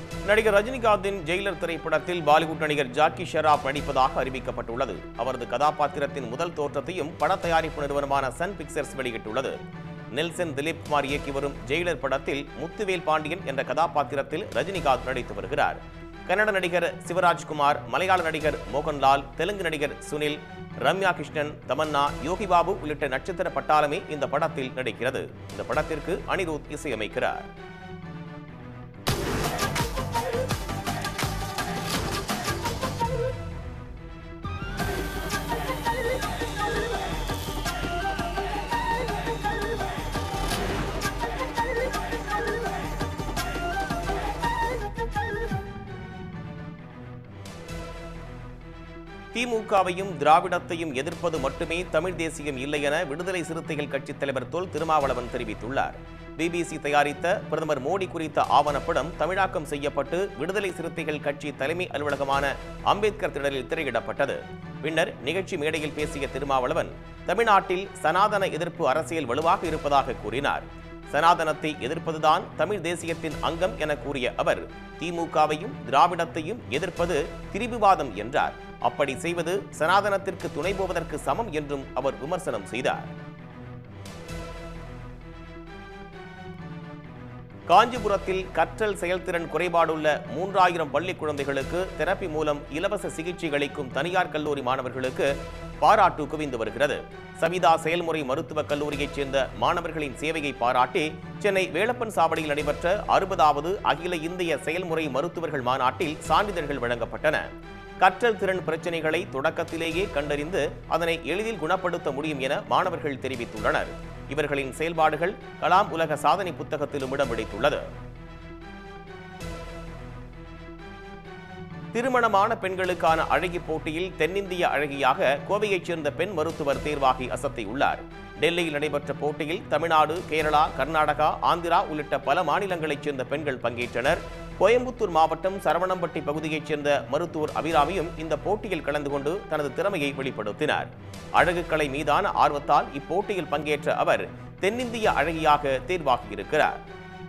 நடிகர் ரஜினிகாந்தின் ஜெயிலர் திரைப்படத்தில் பாலிவுட் நடிகர் ஜாக்கி ஷெராப் நடிப்பதாக அறிவிக்கப்பட்டுள்ளது அவரது கதாபாத்திரத்தின் முதல் தோற்றத்தையும் பட தயாரிப்பு நிறுவனமான சன் பிக்சர்ஸ் வெளியிட்டுள்ளது நெல்சன் திலீப் குமார் இயக்கி வரும் ஜெயிலர் படத்தில் முத்துவேல் பாண்டியன் என்ற கதாபாத்திரத்தில் ரஜினிகாந்த் நடித்து வருகிறார் கன்னட நடிகர் சிவராஜ்குமார் மலையாள நடிகர் மோகன்லால் தெலுங்கு நடிகர் சுனில் ரம்யா கிருஷ்ணன் தமன்னா யோகி பாபு உள்ளிட்ட நட்சத்திர பட்டாளமே இந்த படத்தில் நடிக்கிறது இந்த படத்திற்கு அனிருத் இசையமைக்கிறார் திமுகவையும் திராவிடத்தையும் எதிர்ப்பது மட்டுமே தமிழ் தேசியம் இல்லை என விடுதலை சிறுத்தைகள் கட்சித் தலைவர் தொல் திருமாவளவன் தெரிவித்துள்ளார் பிபிசி தயாரித்த பிரதமர் மோடி குறித்த ஆவணப்படம் தமிழாக்கம் செய்யப்பட்டு விடுதலை சிறுத்தைகள் கட்சி தலைமை அலுவலகமான அம்பேத்கர் திடலில் திரையிடப்பட்டது பின்னர் நிகழ்ச்சி மேடையில் பேசிய திருமாவளவன் தமிழ்நாட்டில் சனாதன எதிர்ப்பு அரசியல் வலுவாக இருப்பதாக கூறினார் சனாதனத்தை எதிர்ப்பதுதான் தமிழ் தேசியத்தின் அங்கம் என கூறிய அவர் திமுகவையும் திராவிடத்தையும் எதிர்ப்பது திரிபுவாதம் என்றார் அப்படி செய்வது சனாதனத்திற்கு துணை போவதற்கு சமம் என்றும் அவர் விமர்சனம் செய்தார் காஞ்சிபுரத்தில் கற்றல் செயல்திறன் குறைபாடுள்ள மூன்றாயிரம் பள்ளி குழந்தைகளுக்கு தெரப்பி மூலம் இலவச சிகிச்சை அளிக்கும் தனியார் கல்லூரி மாணவர்களுக்கு பாராட்டு குவிந்து வருகிறது சவிதா செயல்முறை மருத்துவக் கல்லூரியைச் சேர்ந்த மாணவர்களின் சேவையை பாராட்டி சென்னை வேலப்பன் சாவடியில் நடைபெற்ற அறுபதாவது அகில இந்திய செயல்முறை மருத்துவர்கள் மாநாட்டில் சான்றிதழ்கள் வழங்கப்பட்டன கற்றல் திறன் பிரச்சனைகளை தொடக்கத்திலேயே கண்டறிந்து அதனை எளிதில் குணப்படுத்த முடியும் என மாணவர்கள் தெரிவித்துள்ளனர் இவர்களின் செயல்பாடுகள் கலாம் உலக சாதனை புத்தகத்திலும் இடம் பிடித்துள்ளது திருமணமான பெண்களுக்கான அழகி போட்டியில் தென்னிந்திய அழகியாக கோவையைச் சேர்ந்த பெண் மருத்துவர் தேர்வாகி அசத்தியுள்ளார் டெல்லியில் நடைபெற்ற போட்டியில் தமிழ்நாடு கேரளா கர்நாடகா ஆந்திரா உள்ளிட்ட பல மாநிலங்களைச் சேர்ந்த பெண்கள் பங்கேற்றனர் கோயம்புத்தூர் மாவட்டம் சரவணம்பட்டி பகுதியைச் சேர்ந்த மருத்துவர் அபிராமியும் இந்த போட்டியில் கலந்து கொண்டு தனது திறமையை வெளிப்படுத்தினார் அழகுக்கலை மீதான ஆர்வத்தால் இப்போட்டியில் பங்கேற்ற அவர் தென்னிந்திய அழகியாக தேர்வாகியிருக்கிறார்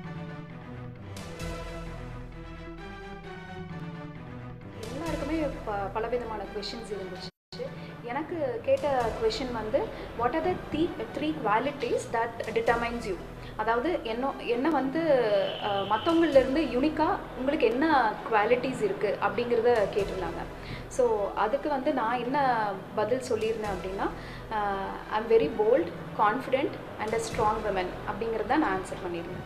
எல்லாருக்குமே ப பலவிதமான கொஷின்ஸ் இருந்துச்சு எனக்கு கேட்ட கொஷின் வந்து what are the three three qualities that determines you அதாவது என்ன என்ன வந்து மற்றவங்களிருந்து யூனிக்காக உங்களுக்கு என்ன குவாலிட்டிஸ் இருக்குது அப்படிங்கிறத கேட்டிருந்தாங்க ஸோ அதுக்கு வந்து நான் என்ன பதில் சொல்லியிருந்தேன் அப்படின்னா I am very bold confident and a strong women அப்படிங்கிறத நான் ஆன்சர் பண்ணியிருந்தேன்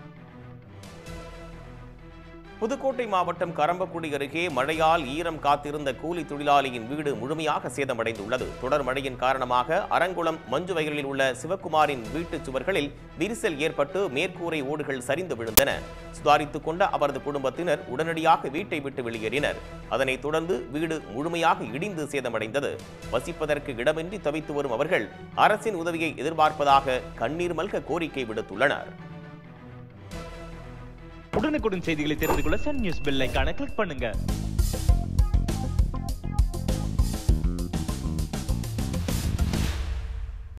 புதுக்கோட்டை மாவட்டம் கரம்பக்குடி அருகே மழையால் ஈரம் காத்திருந்த கூலி தொழிலாளியின் வீடு முழுமையாக சேதமடைந்துள்ளது தொடர் மழையின் காரணமாக அரங்குளம் மஞ்சு வயலில் உள்ள சிவக்குமாரின் வீட்டுச் சுவர்களில் விரிசல் ஏற்பட்டு மேற்கூரை ஓடுகள் சரிந்து விழுந்தன சுதாரித்துக் கொண்ட அவரது குடும்பத்தினர் உடனடியாக வீட்டை விட்டு வெளியேறினர் அதனைத் தொடர்ந்து வீடு முழுமையாக இடிந்து சேதமடைந்தது வசிப்பதற்கு இடமின்றி தவித்து வரும் அவர்கள் அரசின் உதவியை எதிர்பார்ப்பதாக கண்ணீர் மல்க கோரிக்கை விடுத்துள்ளனர் உடனுக்குடன் செய்திகளை தெரிந்து கொள்ள சன் நியூஸ் பெல் ஐகானை கிளிக் பண்ணுங்க